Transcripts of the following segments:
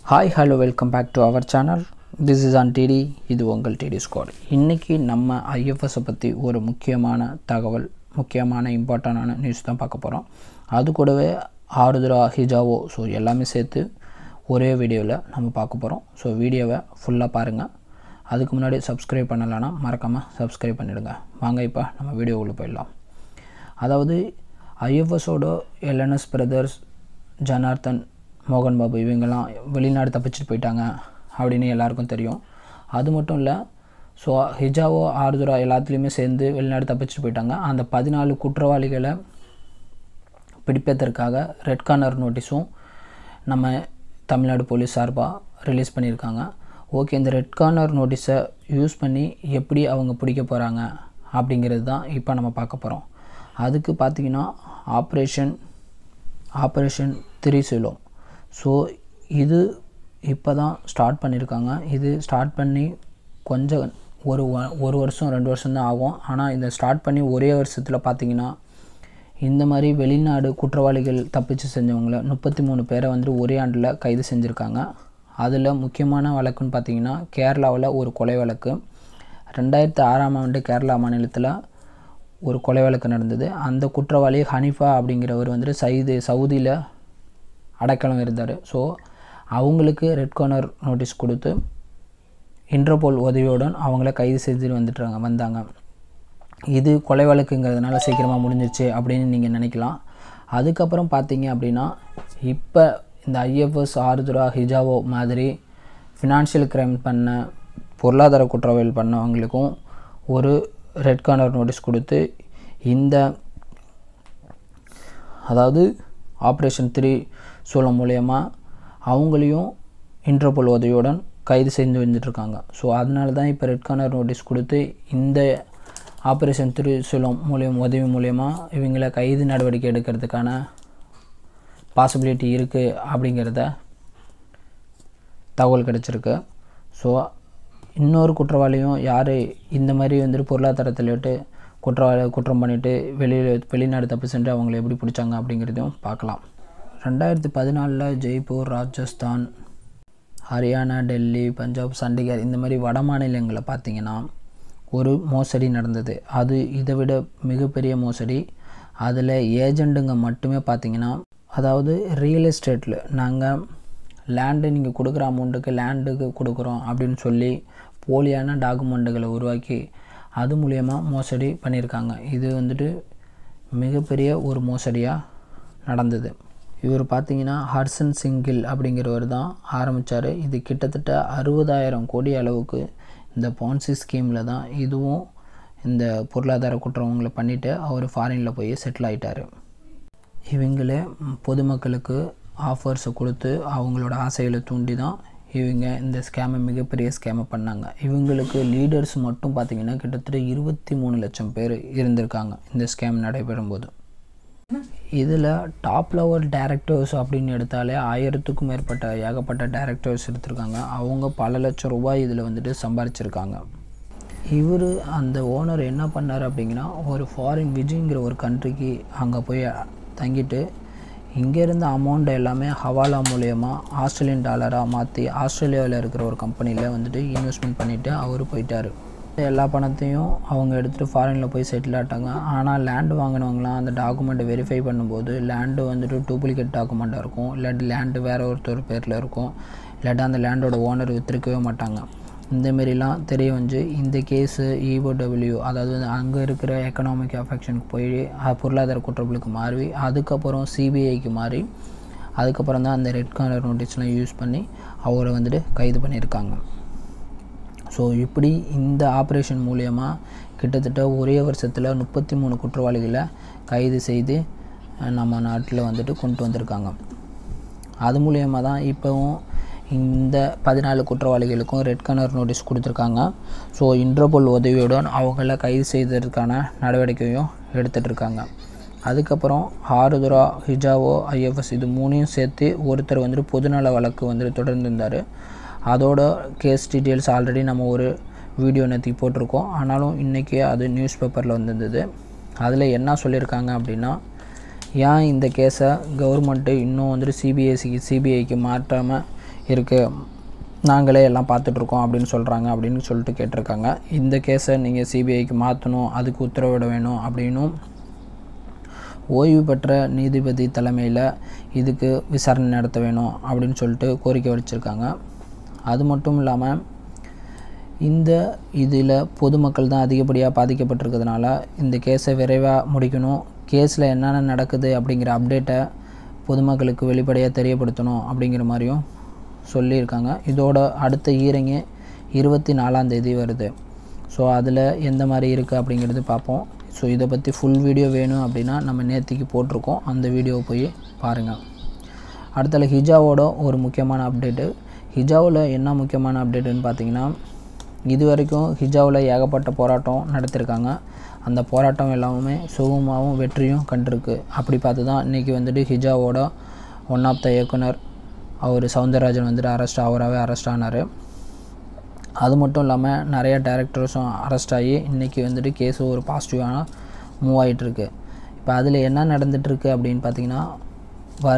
hi hello welcome back to our channel this is on DD இது உங்கள் DD squad இன்றைக்கி நம்ம ஐஎஃப்எஸை பற்றி ஒரு முக்கியமான தகவல் முக்கியமான இம்பார்ட்டண்டான நியூஸ் தான் பார்க்க போகிறோம் அது கூடவே ஆருத்ரா ஹிஜாவோ ஸோ எல்லாமே சேர்த்து ஒரே வீடியோவில் நம்ம பார்க்க போகிறோம் ஸோ வீடியோவை ஃபுல்லாக பாருங்கள் அதுக்கு முன்னாடி சப்ஸ்கிரைப் பண்ணலைன்னா மறக்காமல் சப்ஸ்கிரைப் பண்ணிவிடுங்க வாங்க இப்போ நம்ம வீடியோவுக்குள்ளே போயிடலாம் அதாவது ஐஎஃப்எஸோட எல்என்எஸ் பிரதர்ஸ் ஜனார்த்தன் மோகன் பாபு இவங்கெல்லாம் வெளிநாடு தப்பிச்சுட்டு போயிட்டாங்க அப்படின்னு எல்லாருக்கும் தெரியும் அது மட்டும் இல்லை ஸோ ஹிஜாவோ ஆர்துரா எல்லாத்துலேயுமே சேர்ந்து வெளிநாடு தப்பிச்சுட்டு போயிட்டாங்க அந்த பதினாலு குற்றவாளிகளை பிடிப்பதற்காக ரெட் கார்னர் நோட்டீஸும் நம்ம தமிழ்நாடு போலீஸ் சார்பாக ரிலீஸ் பண்ணியிருக்காங்க ஓகே இந்த ரெட் கார்னர் நோட்டீஸை யூஸ் பண்ணி எப்படி அவங்க பிடிக்க போகிறாங்க அப்படிங்கிறது தான் இப்போ நம்ம பார்க்க போகிறோம் அதுக்கு பார்த்திங்கன்னா ஆப்ரேஷன் ஆப்ரேஷன் திரிசூலம் ஸோ இது இப்போ தான் ஸ்டார்ட் பண்ணியிருக்காங்க இது ஸ்டார்ட் பண்ணி கொஞ்சம் ஒரு வ- ஒரு வருஷம் ரெண்டு வருஷம் தான் ஆகும் ஆனால் இந்த ஸ்டார்ட் பண்ணி ஒரே வருஷத்தில் பார்த்தீங்கன்னா இந்த மாதிரி வெளிநாடு குற்றவாளிகள் தப்பிச்சு செஞ்சவங்கள முப்பத்தி மூணு பேரை வந்து ஒரே ஆண்டில் கைது செஞ்சுருக்காங்க அதில் முக்கியமான வழக்குன்னு பார்த்தீங்கன்னா கேரளாவில் ஒரு கொலை வழக்கு ரெண்டாயிரத்து ஆறாம் ஆண்டு கேரளா மாநிலத்தில் ஒரு கொலை வழக்கு நடந்தது அந்த குற்றவாளி ஹனிஃபா அப்படிங்கிறவர் வந்துட்டு சைது சவுதியில் அடைக்கலம் இருந்தார் ஸோ அவங்களுக்கு ரெட் கார்னர் நோட்டீஸ் கொடுத்து இன்டர்போல் உதவியுடன் அவங்கள கைது செய்துட்டு வந்துட்டாங்க வந்தாங்க இது கொலை வழக்குங்கிறதுனால சீக்கிரமாக முடிஞ்சிருச்சு அப்படின்னு நீங்கள் நினைக்கலாம் அதுக்கப்புறம் பார்த்தீங்க அப்படின்னா இப்போ இந்த ஐஎஃப்எஸ் ஆருத்ரா ஹிஜாவோ மாதிரி ஃபினான்ஷியல் கிரைம் பண்ண பொருளாதார குற்றவியல் பண்ணவங்களுக்கும் ஒரு ரெட் கார்னர் நோட்டீஸ் கொடுத்து இந்த அதாவது ஆப்ரேஷன் த்ரீ சூழல் மூலயமா அவங்களையும் இன்டர்போல் உதவியுடன் கைது செய்து வந்துட்டுருக்காங்க ஸோ அதனால தான் இப்போ ரெட் கார்னர் நோட்டீஸ் கொடுத்து இந்த ஆப்ரேஷன் த்ரீ சூழல் மூலியம் உதவி மூலயமா இவங்களை கைது நடவடிக்கை எடுக்கிறதுக்கான பாசிபிலிட்டி இருக்குது அப்படிங்கிறத தகவல் கிடச்சிருக்கு ஸோ இன்னொரு குற்றவாளியும் யார் இந்த மாதிரி வந்துட்டு பொருளாதாரத்தில் விட்டு குற்றவாளி குற்றம் பண்ணிவிட்டு வெளியில் வெளிநாடு தப்பு சென்று அவங்கள எப்படி பிடிச்சாங்க அப்படிங்கிறதையும் பார்க்கலாம் ரெண்டாயிரத்தி பதினாலில் ஜெய்ப்பூர் ராஜஸ்தான் ஹரியானா டெல்லி பஞ்சாப் சண்டிகர் இந்த மாதிரி வட மாநிலங்களை பார்த்தீங்கன்னா ஒரு மோசடி நடந்தது அது இதை விட மிகப்பெரிய மோசடி அதில் ஏஜெண்டுங்க மட்டுமே பார்த்தீங்கன்னா அதாவது ரியல் எஸ்டேட்டில் நாங்கள் லேண்டு நீங்கள் கொடுக்குற அமௌண்ட்டுக்கு லேண்டுக்கு கொடுக்குறோம் அப்படின்னு சொல்லி போலியான டாக்குமெண்ட்டுகளை உருவாக்கி அது மூலயமா மோசடி பண்ணியிருக்காங்க இது வந்துட்டு மிகப்பெரிய ஒரு மோசடியாக நடந்தது இவர் பார்த்தீங்கன்னா ஹர்சன் சிங்கில் அப்படிங்கிறவர் தான் ஆரம்பித்தார் இது கிட்டத்தட்ட அறுபதாயிரம் கோடி அளவுக்கு இந்த பான்சி ஸ்கீமில் தான் இதுவும் இந்த பொருளாதார குற்றவங்களை பண்ணிவிட்டு அவர் ஃபாரினில் போய் செட்டில் ஆயிட்டாரு இவங்களே ம், பொதுமக்களுக்கு ஆஃபர்ஸை கொடுத்து அவங்களோட ஆசைகளை தூண்டி தான் இவங்க இந்த ஸ்கேமை மிகப்பெரிய ஸ்கேமை பண்ணாங்க இவங்களுக்கு லீடர்ஸ் மட்டும் பார்த்திங்கன்னா கிட்டத்தட்ட இருபத்தி மூணு லட்சம் பேர் இருந்திருக்காங்க இந்த ஸ்கேம் நடைபெறும் போது இதில் டாப் லெவல் டேரக்டர்ஸ் அப்படின்னு எடுத்தாலே ஆயிரத்துக்கும் மேற்பட்ட ஏகப்பட்ட டேரக்டர்ஸ் எடுத்திருக்காங்க அவங்க பல லட்சம் ரூபாய் இதில் வந்துட்டு சம்பாரிச்சிருக்காங்க இவர் அந்த ஓனர் என்ன பண்ணார் அப்படிங்கன்னா ஒரு ஃபாரின் விஜய்ங்கிற ஒரு கண்ட்ரிக்கு அங்கே போய் தங்கிட்டு இங்கேருந்து அமௌண்ட் எல்லாமே ஹவாலா மூலயமா ஆஸ்திரேலியன் டாலராக மாற்றி ஆஸ்திரேலியாவில் இருக்கிற ஒரு கம்பெனியில் வந்துட்டு இன்வெஸ்ட்மெண்ட் பண்ணிவிட்டு அவர் போயிட்டார் எல்லா பணத்தையும் அவங்க எடுத்துகிட்டு ஃபாரினில் போய் செட்டில் ஆட்டாங்க ஆனால் லேண்டு வாங்கினவங்களாம் அந்த டாக்குமெண்ட்டை வெரிஃபை பண்ணும்போது லேண்டு வந்துட்டு டூப்ளிகேட் டாக்குமெண்ட்டாக இருக்கும் இல்லாட்டி லேண்டு வேறு ஒருத்தர் பேரில் இருக்கும் இல்லாட்டி அந்த லேண்டோட ஓனர் விற்றுருக்கவே மாட்டாங்க இந்த மாரிலாம் தெரிய வந்து இந்த கேஸு இஓடபிள்யூ அதாவது அங்கே இருக்கிற எக்கனாமிக் அஃபெக்ஷனுக்கு போய் அஹ், பொருளாதார குற்றங்களுக்கு மாறி அதுக்கப்புறம் சிபிஐக்கு மாறி அதுக்கப்புறம் தான் அந்த ரெட் கார்னர் நோட்டீஸ்லாம் யூஸ் பண்ணி அவரை வந்துட்டு கைது பண்ணியிருக்காங்க ஸோ இப்படி இந்த ஆப்ரேஷன் மூலயமா கிட்டத்தட்ட ஒரே வருஷத்தில் முப்பத்தி மூணு குற்றவாளிகளை கைது செய்து அஹ், நம்ம நாட்டில் வந்துட்டு கொண்டு வந்திருக்காங்க அது மூலயமா தான் இப்போவும் இந்த பதினாலு குற்றவாளிகளுக்கும் ரெட் கலர் நோட்டீஸ் கொடுத்துருக்காங்க ஸோ இன்டர்போல் உதவியுடன் அவங்கள கைது செய்ததற்கான நடவடிக்கையும் எடுத்துகிட்டு இருக்காங்க அதுக்கப்புறம் ஆருத்ரா ஹிஜாவோ ஐஎஃப்எஸ் இது மூணையும் சேர்த்து ஒருத்தர் வந்துட்டு பொதுநல வழக்கு வந்துட்டு தொடர்ந்து இருந்தார் அதோட கேஸ் டீட்டெயில்ஸ் ஆல்ரெடி நம்ம ஒரு வீடியோ நேற்று போட்டிருக்கோம் ஆனாலும் இன்றைக்கி அது நியூஸ் பேப்பரில் வந்திருந்தது அதில் என்ன சொல்லியிருக்காங்க அப்படின்னா ஏன் இந்த கேஸை கவர்மெண்ட்டு இன்னும் வந்துட்டு சிபிஎஸ்சிக்கு சிபிஐக்கு மாற்றாமல் இருக்குது நாங்களே எல்லாம் பார்த்துட்ருக்கோம் அப்படின்னு சொல்கிறாங்க அப்படின்னு சொல்லிட்டு கேட்டிருக்காங்க இந்த கேஸை நீங்கள் சிபிஐக்கு மாற்றணும் அதுக்கு உத்தரவிட வேணும் அப்படின்னும் ஓய்வு பெற்ற நீதிபதி தலைமையில் இதுக்கு விசாரணை நடத்த வேணும் அப்படின்னு சொல்லிட்டு கோரிக்கை வச்சுருக்காங்க அது மட்டும் இல்லாமல் இந்த இதில் பொதுமக்கள் தான் அதிகப்படியாக பாதிக்கப்பட்டிருக்கிறதுனால இந்த கேஸை விரைவாக முடிக்கணும் கேஸில் என்னென்ன நடக்குது அப்படிங்கிற அப்டேட்டை பொதுமக்களுக்கு வெளிப்படையாக தெரியப்படுத்தணும் அப்படிங்கிற மாதிரியும் சொல்லியிருக்காங்க இதோட அடுத்த ஈரங்க இருபத்தி நாலாம் தேதி வருது ஸோ அதில் எந்த மாதிரி இருக்குது அப்படிங்கிறது பார்ப்போம் ஸோ இதை பற்றி ஃபுல் வீடியோ வேணும் அப்படின்னா நம்ம நேற்றுக்கு போட்டிருக்கோம் அந்த வீடியோவை போய் பாருங்கள் அடுத்தல ஹிஜாவோட ஒரு முக்கியமான அப்டேட்டு ஹிஜாவில் என்ன முக்கியமான அப்டேட்டுன்னு பார்த்தீங்கன்னா இது வரைக்கும் ஹிஜாவில் ஏகப்பட்ட போராட்டம் நடத்திருக்காங்க அந்த போராட்டம் எல்லாமே சுகமாகவும் வெற்றியும் கண்டிருக்கு அப்படி பார்த்து தான் இன்றைக்கி வந்துட்டு ஹிஜாவோட ஒன் ஆஃப் த இயக்குனர் அவர் சவுந்தரராஜன் வந்துட்டு அரெஸ்ட் அவராகவே அரெஸ்ட் ஆனார் அது மட்டும் இல்லாமல் நிறைய டேரக்டர்ஸும் அரெஸ்ட் ஆகி இன்றைக்கி வந்துட்டு கேஸு ஒரு பாசிட்டிவான மூவ் ஆகிட்டுருக்கு இப்போ அதில் என்ன நடந்துகிட்ருக்கு அப்படின்னு பார்த்தீங்கன்னா வர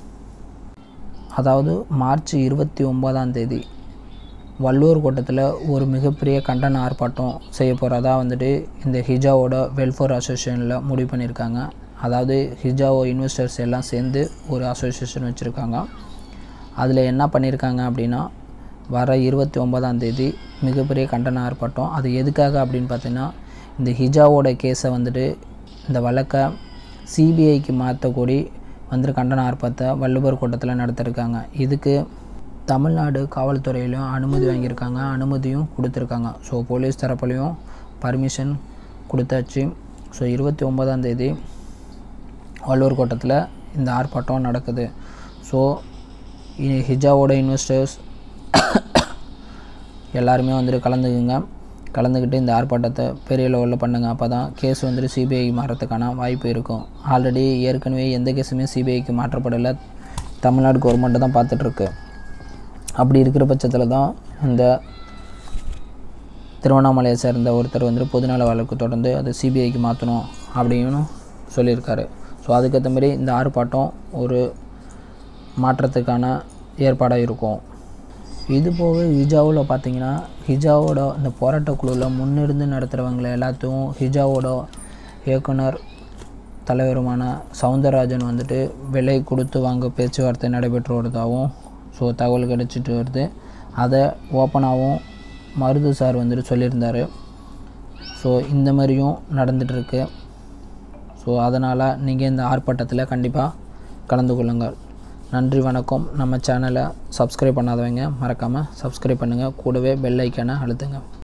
அதாவது மார்ச் இருபத்தி ஒம்போதாம் தேதி வள்ளூர் கோட்டத்தில் ஒரு மிகப்பெரிய கண்டன ஆர்ப்பாட்டம் செய்ய போகிறதா வந்துட்டு இந்த ஹிஜாவோட வெல்ஃபேர் அசோசியேஷனில் முடிவு பண்ணியிருக்காங்க அதாவது ஹிஜாவோ இன்வெஸ்டர்ஸ் எல்லாம் சேர்ந்து ஒரு அசோசியேஷன் வச்சுருக்காங்க அதில் என்ன பண்ணியிருக்காங்க அப்படின்னா வர இருபத்தி ஒன்பதாம் தேதி மிகப்பெரிய கண்டன ஆர்ப்பாட்டம் அது எதுக்காக அப்படின்னு பார்த்தீங்கன்னா இந்த ஹிஜாவோட கேஸை வந்துட்டு இந்த வழக்கை சிபிஐக்கு மாற்றக்கூடி வந்துட்டு கண்டன ஆர்ப்பாட்டத்தை வள்ளுவர் கூட்டத்தில் நடத்திருக்காங்க இதுக்கு தமிழ்நாடு காவல்துறையிலையும் அனுமதி வாங்கியிருக்காங்க அனுமதியும் கொடுத்துருக்காங்க ஸோ போலீஸ் தரப்புலையும் பர்மிஷன் கொடுத்தாச்சு ஸோ இருபத்தி ஒன்பதாம் தேதி வள்ளூர் கோட்டத்தில் இந்த ஆர்ப்பாட்டம் நடக்குது ஸோ ஹிஜாவோட இன்வெஸ்டர்ஸ் எல்லாருமே வந்துட்டு கலந்துக்குங்க கலந்துக்கிட்டு இந்த ஆர்ப்பாட்டத்தை பெரிய லெவலில் பண்ணுங்கள் அப்போ தான் கேஸ் வந்துட்டு சிபிஐ மாறத்துக்கான வாய்ப்பு இருக்கும் ஆல்ரெடி ஏற்கனவே எந்த கேஸுமே சிபிஐக்கு மாற்றப்படலை தமிழ்நாடு கவர்மெண்ட்டு தான் பார்த்துட்ருக்கு அப்படி இருக்கிற பட்சத்தில் தான் இந்த திருவண்ணாமலையை சேர்ந்த ஒருத்தர் வந்துட்டு பொதுநல வழக்கு தொடர்ந்து அதை சிபிஐக்கு மாற்றணும் அப்படின்னு சொல்லியிருக்காரு ஸோ அதுக்கேற்ற மாதிரி இந்த ஆர்ப்பாட்டம் ஒரு மாற்றத்துக்கான ஏற்பாடாக இருக்கும் இது போக ஹிஜாவில் பார்த்தீங்கன்னா ஹிஜாவோட இந்த போராட்ட குழுவில் முன்னிருந்து நடத்துகிறவங்களை எல்லாத்தையும் ஹிஜாவோட இயக்குனர் தலைவருமான சவுந்தரராஜன் வந்துட்டு விலை கொடுத்து வாங்க பேச்சுவார்த்தை நடைபெற்று வருவதாகவும் ஸோ தகவல் கிடச்சிட்டு வருது அதை ஓப்பனாகவும் மருது சார் வந்துட்டு சொல்லியிருந்தார் ஸோ இந்த மாதிரியும் நடந்துகிட்ருக்கு ஸோ அதனால் நீங்கள் இந்த ஆர்ப்பாட்டத்தில் கண்டிப்பாக கலந்து கொள்ளுங்கள் நன்றி வணக்கம் நம்ம சேனலை சப்ஸ்கிரைப் பண்ணாதவங்க மறக்காமல் சப்ஸ்கிரைப் பண்ணுங்கள் கூடவே பெல் ஐக்கானை அழுத்துங்க